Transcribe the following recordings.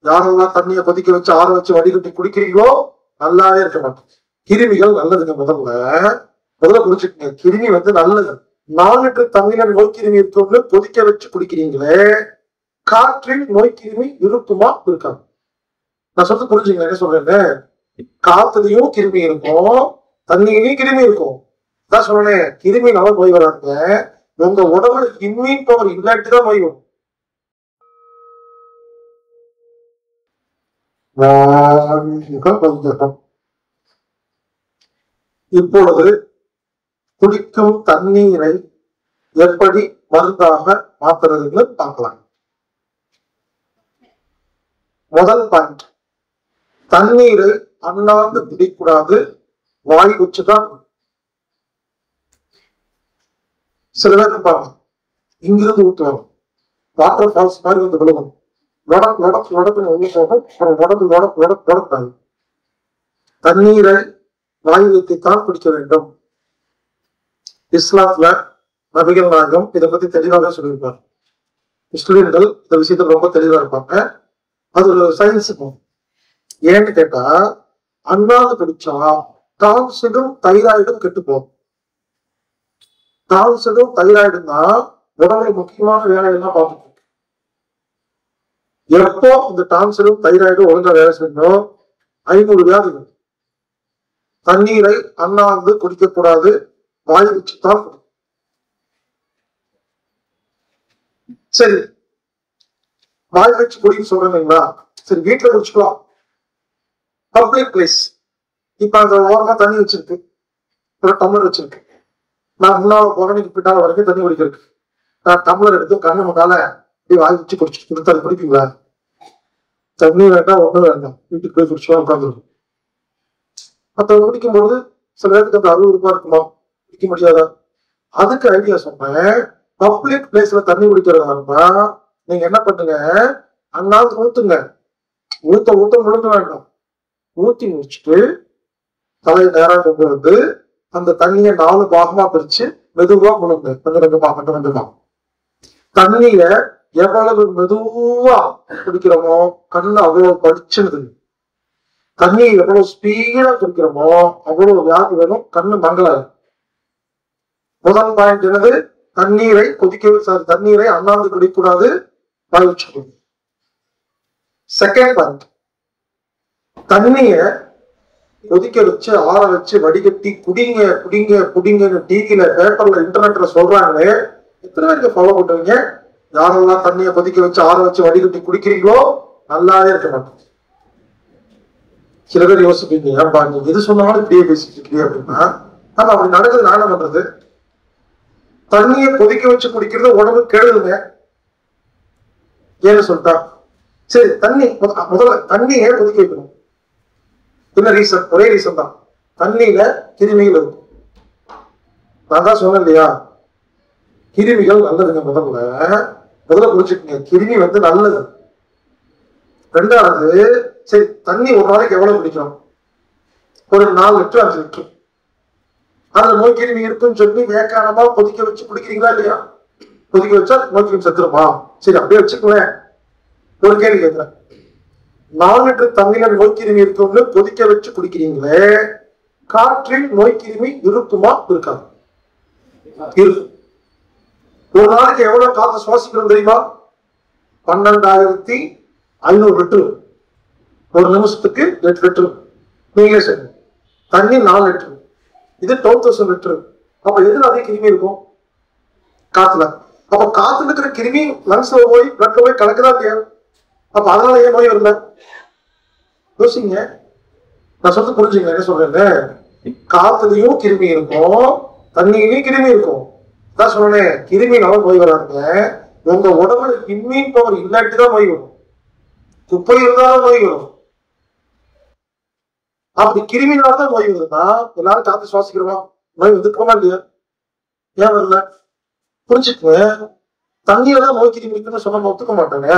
யாரெல்லாம் தண்ணியை கொதிக்க வச்சு ஆற வச்சு வடிகட்டி குடிக்கிறீங்களோ நல்லாவே இருக்க மாட்டோம் கிருமிகள் நல்லதுங்க முதல்ல முதல்ல புரிஞ்சுக்கங்க கிருமி வந்து நல்லது நான்கு தண்ணீர நோய் கிருமி இருக்கும்னு கொதிக்க வச்சு குடிக்கிறீங்களே காற்றில் நோய் கிருமி இருக்குமா இருக்காது நான் சொல்றது புரிஞ்சுங்களா என்ன சொல்றேன்னு காத்துலயும் கிருமி இருக்கும் தண்ணியிலையும் கிருமி இருக்கும் அதான் சொல்றேன் கிருமினால நோய் வராங்க உங்க உடம்புல இம்யூன் பவர் இல்லாட்டி தான் நோய் வரும் வாழ்க வையகம். இப்பொழுது குடிக்கும் தண்ணீரை எப்படி மருந்தாக மாத்துறதுன்னு பார்க்கலாம் முதல் பாயிண்ட் தண்ணீரை அண்ணாந்து குடிக்கூடாது வாய் வச்சுதான் சில பேர் இருப்பாங்க இங்கிருந்து ஊத்துவாங்க வாட்டர் ஃபால்ஸ் மாதிரி வந்து விழுகும் லொடக் லொடக் லொடக்குன்னு உள்ள போகும் அப்புறம் உடம்பு லொடக் லொடக் லொடக்காது தண்ணீரை வாய் வைத்துத்தான் குடிக்க வேண்டும் இஸ்லாத்துல நபிகள் நாயகம் இதை பத்தி தெளிவாக சொல்லியிருப்பார் முஸ்லிம்கள் இந்த விஷயத்துல ரொம்ப தெளிவா இருப்பாங்க அது ஒரு சயின்ஸ் ஏன்னு கேட்டா அண்ணாந்து குடிச்சா டான்சிடும் தைராய்டும் கெட்டு போகும் டான்சிடும் தைராய்டும் தான் உடம்புல முக்கியமான வேலையெல்லாம் பார்த்துட்டு இருக்கு. எப்போ இந்த டான்சிடும் தைராய்டும் ஒழுங்கா வேலை செய்யணும் ஐநூறு வியாதி வரும். தண்ணீரை அண்ணாந்து குடிக்க கூடாது வாய் வச்சுதான் குடிக்கணும். சரி வாய் வச்சு குடிக்க சொல்றீங்களா சரி வீட்டுல குடிச்சுக்கலாம் பப்ளிக் பிளேஸ் இப்ப அந்த ஓரமா தண்ணி வச்சிருக்கு ஒரு டம்ளர் வச்சிருக்கு நான் முன்னால போறேன் பின்னால வரைக்கும் தண்ணி குடிக்கிறதுக்கு நான் டம்ளர் எடுத்து கண்ணு முன்னால இப்படி வாய் வச்சு குடிச்சு கொடுத்தா அது குடிப்பீங்களா தண்ணி வேண்டாம் ஒண்ணும் வேண்டாம் வீட்டுக்கு போய் குடிச்சுலாம் உட்காந்துருக்கும் மற்ற குடிக்கும்போது சில பேருக்கு அந்த அறுபது இருக்குமா குடிக்க முடியாதா அதுக்கு ஐடியா சொன்னேன் பப்ளிக் பிளேஸ்ல தண்ணி குடிக்கிறதா இருந்தா நீங்க என்ன பண்ணுங்க அண்ணாந்து ஊத்துங்க ஊத்த ஊத்த முழுங்க வேண்டாம் ஊத்தி முடிச்சுட்டு தலையை நேரா கொண்டு வந்து அந்த தண்ணியை நாலு பாகமா பிரிச்சு மெதுவா முழுங்க கொஞ்சம் கொஞ்சமா கொஞ்சம் கொஞ்சமா தண்ணிய எவ்வளவு மெதுவா குடிக்கிறோமோ கண்ணு அவ்வளவு படிச்சுடுது தண்ணியை எவ்வளவு ஸ்பீடா குடிக்கிறோமோ அவ்வளவு வியாதி வரும் கண்ணு மங்களாது முதல் பாயிண்ட் என்னது தண்ணீரை கொதிக்க சாரி தண்ணீரை அண்ணாந்து குடிக்கூடாது வாய் வச்சுக்கணும் செகண்ட் பாயிண்ட் தண்ணிய கொதிக்க வச்சு ஆற வச்சு வடிகட்டி குடிங்க குடிங்க குடிங்கன்னு டிவில பேப்பர்ல இன்டர்நெட்ல சொல்றாங்களே எத்தனை பேருக்கு ஃபாலோ பண்றீங்க யாரெல்லாம் தண்ணியை கொதிக்க வச்சு ஆற வச்சு வடிகட்டி குடிக்கிறீங்களோ நல்லாவே இருக்க மாட்டோம் சில பேர் யோசிப்பீங்க ஏன்பா நீ எது சொன்னாலும் இப்படியே பேசிட்டு இருக்கீங்க அப்படின்னா ஆனா அப்படி நடக்குது நான் என்ன பண்றது தண்ணியை கொதிக்க வச்சு குடிக்கிறது உடம்பு கெடுதுங்க ஏன்னு சொல்லிட்டா சரி தண்ணி முத- முதல்ல தண்ணியை கொதிக்க வைக்கணும் என்ன ரீசன் ஒரே ரீசன் தான் தண்ணியில கிருமிகள் இருக்கும் நான் தான் சொன்னேன் இல்லையா கிருமிகள் நல்லதுங்க முதல்ல முதல்ல புரிஞ்சுக்கங்க கிருமி வந்து நல்லது ரெண்டாவது சரி தண்ணி ஒரு நாளைக்கு எவ்வளவு குடிக்கணும் ஒரு நாலு லிட்டர் அஞ்சு லிட்டர் அந்த நோய் கிருமி இருக்குன்னு சொல்லி வேக்கானமா கொதிக்க வச்சு குடிக்கிறீங்களா இல்லையா கொதிக்க வச்சா நோய் கிருமி செத்துருமா சரி அப்படியே வச்சுக்கோங்களேன் ஒரு கேள்வி கேட்கிறேன் நாலு லிட்டர் தண்ணியில நோய் கிருமி இருக்கும்னு கொதிக்க வச்சு குடிக்கிறீங்களே காற்றில் நோய் கிருமி இருக்குமா இருக்காது இருக்கும் ஒரு நாளைக்கு எவ்வளவு காற்று சுவாசிக்கிறோம் தெரியுமா பன்னெண்டாயிரத்தி ஐநூறு லிட்டர் ஒரு நிமிஷத்துக்கு எட்டு லிட்டர் நீங்களே சொல்லுங்க தண்ணி நாலு லிட்டர் இது டுவெல் தௌசண்ட் லிட்டர் அப்ப எதுல அதிக கிருமி இருக்கும் காத்துல அப்ப காத்துல இருக்கிற கிருமி லங்ஸ்ல போய் பிளட்ல போய் கலக்குதா இல்லையா அப்ப அதனால ஏன் நோய் வரல யோசிங்க நான் சொல்றது புரிஞ்சுங்க என்ன சொல்றேன் காத்துலயும் கிருமி இருக்கும் தண்ணியிலயும் கிருமி இருக்கும் அதான் சொன்னேன் கிருமினால நோய் வராங்க உங்க உடம்புல இம்யூன் பவர் இல்லாட்டி தான் நோய் வரும் குப்பை இருந்தாலும் நோய் வரும் அப்படி கிருமினால தான் நோய் வருதுன்னா எல்லாரும் காத்து சுவாசிக்கிறோமா நோய் வந்துருக்கோமா இல்லையா ஏன் வரல புரிஞ்சுக்குங்க தண்ணியில தான் நோய் கிருமி இருக்குன்னு சொன்னா ஒத்துக்க மாட்டாங்க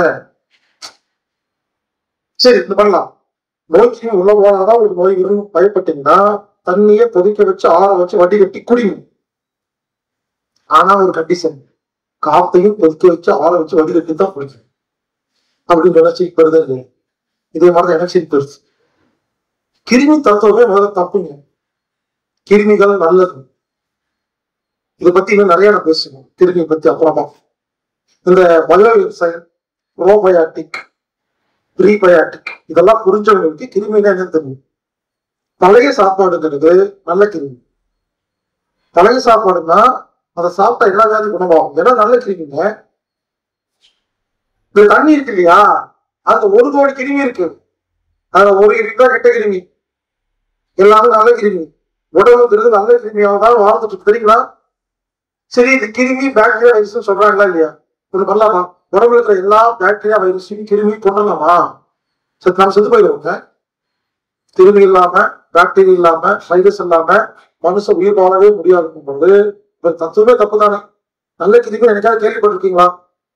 சரி இது பண்ணலாம் நோய் கிருமி உள்ள போனாதான் உங்களுக்கு நோய் வரும் பயப்பட்டீங்கன்னா தண்ணியை கொதிக்க வச்சு ஆற வச்சு வடி கட்டி குடிங்க ஆனா ஒரு கண்டிஷன் காத்தையும் கொதிக்க வச்சு ஆற வச்சு வடி கட்டி தான் குடிக்கணும் அப்படின்னு நினைச்சு வருது இல்லையா? இதே மாதிரி எலெக்ஷன் பெருசு கிருமி தத்துவமே முதல்ல தப்புங்க கிருமிகள் நல்லது இதை பத்தி இன்னும் நிறைய நான் பேசணும் கிருமி பத்தி அப்புறமா இந்த பயோ விவசாயம் ப்ரோபயாட்டிக் ப்ரீபயாட்டிக் இதெல்லாம் புரிஞ்சவங்களுக்கு கிருமினா என்னன்னு தெரியும் பழைய சாப்பாடுங்கிறது நல்ல கிருமி பழைய சாப்பாடுன்னா அதை சாப்பிட்டா எல்லா வியாதி குணமாகும் ஏன்னா நல்ல கிருமிங்க இந்த தண்ணி இருக்கு இல்லையா அதுல ஒரு கோடி கிருமி இருக்கு அதுல ஒரு கிருமி தான் கெட்ட கிருமி எல்லாமே நல்ல கிருமி உடம்புங்கிறது நல்ல கிருமியாக தான் வாழ்ந்துட்டு இருக்கு. தெரியுங்களா சரி இது கிருமி பாக்டீரியா வைரஸ் சொல்றாங்களா இல்லையா இது பண்ணலாமா உடம்புல இருக்கிற எல்லா பாக்டீரியா வைரஸையும் கிருமி கொண்டலாமா சரி நம்ம செத்து போயிடுவோங்க கிருமி இல்லாம பாக்டீரியா இல்லாம வைரஸ் இல்லாம மனுஷன் உயிர் வாழவே முடியாதுங்கும் போது இப்ப தத்துவமே தப்பு தானே நல்ல கிருமி எனக்காக கேள்விப்பட்டிருக்கீங்களா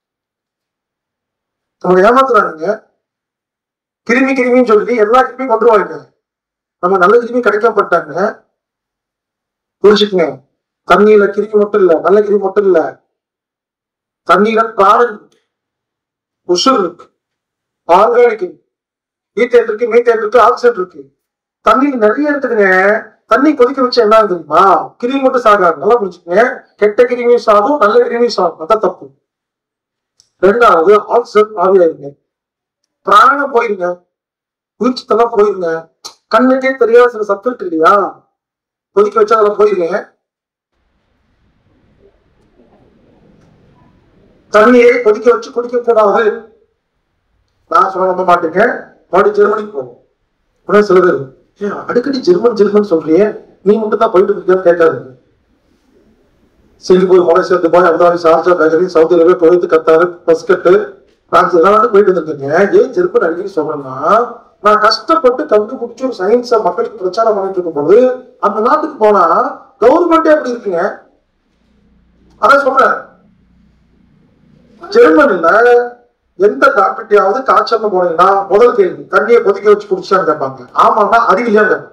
நம்ம ஏமாத்துறாங்க கிருமி கிருமின்னு சொல்லி எல்லா கிருமியும் கொண்டுருவாங்க நம்ம நல்ல கிருமி கிடைக்கப்பட்டாங்க புரிஞ்சுக்கங்க தண்ணியில கிருமி மட்டும் இல்ல நல்ல கிருமி மட்டும் இல்ல தண்ணியில பிராணன் இருக்கு உசுர் இருக்கு ஆர்கானிக் ஈத்தேன் இருக்கு மீத்தேன் இருக்கு ஆக்சிஜன் இருக்கு தண்ணியில நிறைய இருக்குதுங்க தண்ணி கொதிக்க வச்சு என்ன ஆகுது தெரியுமா கிருமி மட்டும் சாகாது நல்லா புரிஞ்சுக்கங்க கெட்ட கிருமியும் சாகும் நல்ல கிருமியும் சாகும் அதான் தப்பு ரெண்டாவது ஆக்சிஜன் ஆவியாயிருங்க பிராணம் போயிருங்க உயிர்ச்சத்தெல்லாம் போயிருங்க கண்ணுக்கே தெரியாத சில சத்து இருக்கு இல்லையா கொதிக்க வச்சா அதெல்லாம் போயிருங்க தண்ணியை கொதிக்க வச்சு குடிக்க கூடாது நான் சொல்ல நம்ப மாட்டேங்க மறுபடியும் ஜெர்மனிக்கு போவோம் உடனே சில பேர் ஏன் அடிக்கடி ஜெர்மன் ஜெர்மன் சொல்றியே நீ மட்டும் தான் போயிட்டு இருக்கியா கேட்காதுங்க Singapore Malaysia Dubai Abu Dhabi Sharjah bakery Saudi Arabia Kuwait Qatar Muscat France இதெல்லாம் போயிட்டு வந்திருக்கீங்க ஏன் ஜெர்மன் அடிக்கடி சொல்றேன்னா நான் கஷ்டப்பட்டு கண்டுபிடிச்சு ஒரு சயின்ஸை மக்களுக்கு பிரச்சாரம் பண்ணிட்டு இருக்கும்போது அந்த நாட்டுக்கு போனா கவர்மெண்டே அப்படி இருக்குங்க அதான் சொல்றேன் ஜெர்மனில எந்த டாக்டர்கிட்டயாவது காய்ச்சல்னு போனீங்கன்னா முதல் கேள்வி தண்ணியை கொதிக்க வச்சு குடிச்சான்னு கேட்பாங்க ஆமான்னா அறிவிலையான்னு கேட்பாங்க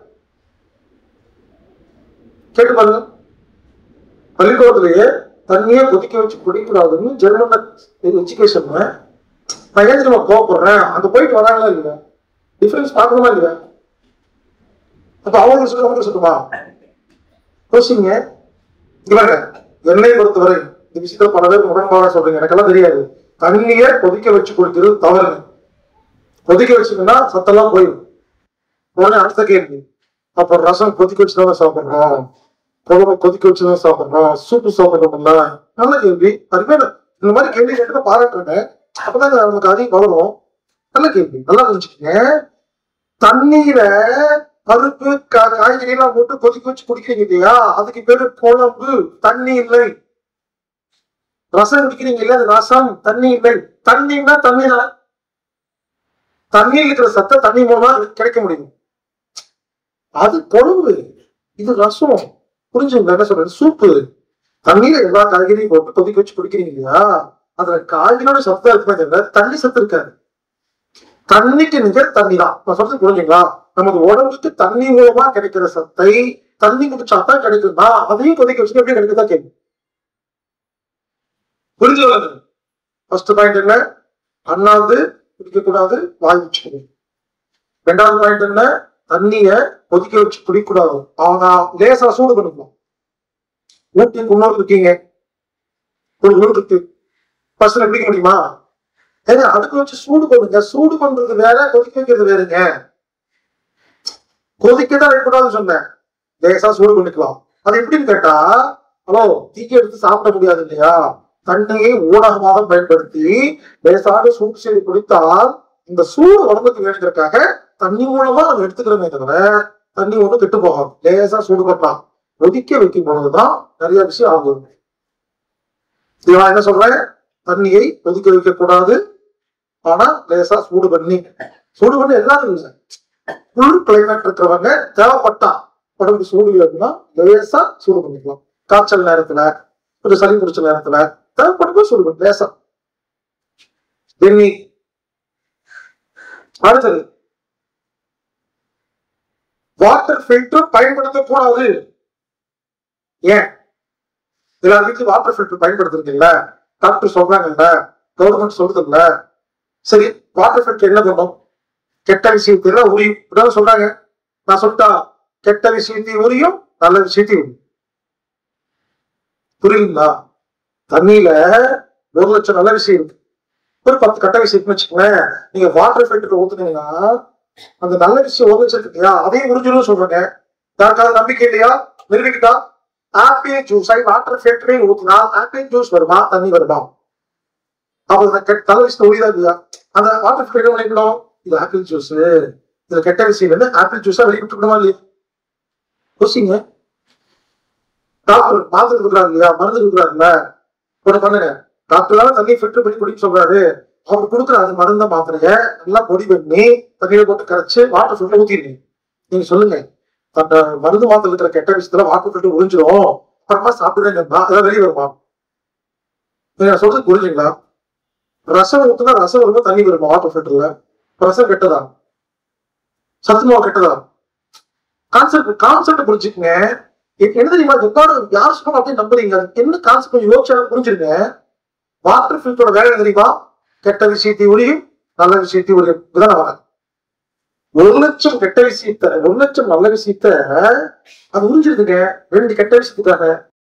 கேட்டு பாருங்க பள்ளிக்கூடத்திலேயே தண்ணியை கொதிக்க வச்சு குடிக்கூடாதுன்னு ஜெர்மன் எஜுகேஷன் நான் ஏன் தெரியுமா கோவப்படுறேன் அங்க போயிட்டு வராங்களா இல்லையா டிஃபரன்ஸ் பார்க்கணுமா இல்லையா அப்ப அவங்க சொல்லி அவங்க சொல்லுமா யோசிங்க இவங்க என்னை பொறுத்தவரை இந்த விஷயத்துல பல பேர் உடன்பாடா சொல்றீங்க எனக்கெல்லாம் தெரியாது தண்ணியை கொதிக்க வச்சு குடிக்கிறது தவறுங்க கொதிக்க வச்சீங்கன்னா சத்தெல்லாம் போயிடும் உடனே அடுத்த கேள்வி அப்ப ரசம் கொதிக்க வச்சுதான் சாப்பிடுறோம் குழம்பு கொதிக்க வச்சுதான் சாப்பிடுறோம் சூப்பு சாப்பிடுறோம்ல நல்ல கேள்வி அருமையான இந்த மாதிரி கேள்வி கேட்டு பாராட்டுறேன் அப்பதான் நமக்கு அதிகம் வளரும் நல்ல கேள்வி நல்லா புரிஞ்சுக்கங்க தண்ணீர பருப்பு கா- காய்கறி எல்லாம் போட்டு கொதிக்க வச்சு குடிக்கிறீங்க இல்லையா அதுக்கு பேரு குழம்பு தண்ணி இல்லை ரசம் குடிக்கிறீங்க இல்லையா அது ரசம் தண்ணி இல்லை தண்ணின்னா தண்ணி தான் தண்ணியில் இருக்கிற சத்தை தண்ணி மூலமா கிடைக்க முடியும் அது குழம்பு இது ரசம் புரிஞ்சுங்க என்ன சொல்றது சூப்பு தண்ணியில எல்லா காய்கறியும் போட்டு கொதிக்க வச்சு குடிக்கிறீங்க இல்லையா அதுல காய்கறியோட சத்தம் இருக்குமே தவிர தண்ணி சத்து இருக்காது தண்ணிக்கு நிகர் தண்ணி தான் நான் சொல்றது புரிஞ்சுங்களா நமது உடம்புக்கு தண்ணி மூலமா கிடைக்கிற சத்தை தண்ணி குடிச்சாதான் கிடைக்கும்னா அதையும் கொதிக்க வச்சு எப்படி கிடைக்குதா கேள்வி புரிஞ்சு ஃபர்ஸ்ட் பாயிண்ட் என்ன அண்ணாந்து குடிக்க கூடாது வாய் வச்சுக்கணும் ரெண்டாவது பாயிண்ட் என்ன தண்ணிய கொதிக்க வச்சு குடிக்கக்கூடாது அவங்க லேசா சூடு பண்ணிக்கலாம் ஊட்டி குன்னூர் இருக்கீங்க ஒரு ஊர் இருக்கு பஸ்ல குடிக்க முடியுமா ஏங்க அடுக்க வச்சு சூடு பண்ணுங்க சூடு பண்றது வேற கொதிக்க வைக்கிறது வேறுங்க கொதிக்க தான் வைக்கக்கூடாதுன்னு சொன்னேன் லேசா சூடு பண்ணிக்கலாம் அது எப்படின்னு கேட்டா ஹலோ தீக்கி எடுத்து சாப்பிட முடியாது இல்லையா தண்ணியை ஊடகமாக பயன்படுத்தி லேசாக சூடு செய்து குடித்தால் இந்த சூடு உடம்புக்கு வேணுங்கிறதுக்காக தண்ணி மூலமா நம்ம எடுத்துக்கிறோமே தவிர தண்ணி ஒண்ணும் கெட்டு போகாது லேசா சூடு பண்ணலாம் கொதிக்க வைக்கும் பொழுதுதான் நிறைய விஷயம் ஆகும் இது நான் என்ன சொல்றேன் தண்ணியை கொதிக்க வைக்க கூடாது ஆனா லேசா சூடு பண்ணி சூடு பண்ணி எல்லாரும் இல்லை குளிர் கிளைமேட் இருக்கிறவங்க தேவைப்பட்டா உடம்புக்கு சூடு வேணும்னா லேசா சூடு பண்ணிக்கலாம் காய்ச்சல் நேரத்துல கொஞ்சம் சளி பிடிச்ச நேரத்துல தேவைப்பட்டு சூடு பண்ணி லேசா வெந்நீர் அடுத்தது வாட்டர் ஃபில்டர் பயன்படுத்தக்கூடாது ஏன் எல்லா வீட்லயும் வாட்டர் ஃபில்டர் பயன்படுத்துறீங்கல்ல டாக்டர் சொல்றாங்கல்ல கவர்மெண்ட் சொல்றது இல்ல சரி வாட்டர் ஃபில்டர் என்ன பண்ணும் கெட்ட விஷயத்தை எல்லாம் உரியும் இப்படிதான் சொல்றாங்க நான் சொல்லிட்டா கெட்ட விஷயத்தையும் உரியும் நல்ல விஷயத்தையும் உரியும் புரியுதுங்களா தண்ணியில ஒரு லட்சம் நல்ல விஷயம் இருக்கு ஒரு பத்து கெட்ட விஷயம் இருக்குன்னு வச்சுக்கோங்களேன் நீங்க வாட்டர் ஃபில்டர் ஊத்துனீங்கன்னா அந்த நல்ல விஷயம் ஒரு லட்சம் இருக்கு இல்லையா அதையும் உறிஞ்சிடும் சொல்றேங்க யாருக்காவது நம்பிக்கை இல்லையா நிரூபிக்கிட்டா ஆப்பிள் ஜூஸை வாட்டர் ஃபில்டரில் ஊத்தினா ஆப்பிள் ஜூஸ் வருமா தண்ணி வருமா அப்போ அந்த கெட்ட நல்ல விஷயம் உரியுதா இல்லையா அந்த வாட்டர் ஃபில்டர் பண்ணிக்கணும் இது ஆப்பிள் ஜூஸ் இதுல கெட்ட விஷயம் வந்து ஆப்பிள் ஜூஸா வெளியே விட்டுக்கணுமா இல்லையா யோசிங்க டாக்டர் மாத்திரை கொடுக்குறாங்க இல்லையா மருந்து கொடுக்குறாங்கல்ல ஒண்ணு பண்ணுங்க டாக்டரால தண்ணி ஃபில்டர் பண்ணி குடிக்க சொல்றாரு அவர் கொடுக்குற அந்த மருந்த மாத்திரைய நல்லா பொடி பண்ணி தண்ணியில போட்டு கரைச்சு வாட்டர் ஃபில்டர் ஊத்திடுங்க நீங்க சொல்லுங்க அந்த மருந்து மாத்திரை இருக்கிற கெட்ட விஷயத்துல வாட்டர் ஃபில்டர் உறிஞ்சிடும் அப்புறமா சாப்பிடுறேங்க அதான் வெளியே வருமா நீங்க சொல்றது புரிஞ்சுங்களா ரசம் ஊத்துனா ரசம் வரும்போது தண்ணி வருமா வாட்டர் ஃபில்டர்ல ரசம் கெட்டதா சத்துமாவு கெட்டதா கான்செப்ட் கான்செப்ட் புரிஞ்சுக்கங்க இப்ப என்ன தெரியுமா எல்லாரும் யார் சொன்னாலும் அப்படியே நம்புறீங்க அது என்ன கான்செப்ட் கொஞ்சம் யோசிச்சா புரிஞ்சிருங்க வாட்டர் ஃபில்டரோட வேலை என்ன தெரியுமா கெட்ட விஷயத்தை உரியும் நல்ல விஷயத்தை உரியும் இதுதான் வரேன் ஒரு லட்சம் கெட்ட விஷயத்த ஒரு லட்சம் நல்ல விஷயத்த அது உறிஞ்சிருதுங்க ரெண்டு கெட்ட விஷயத்துக்காக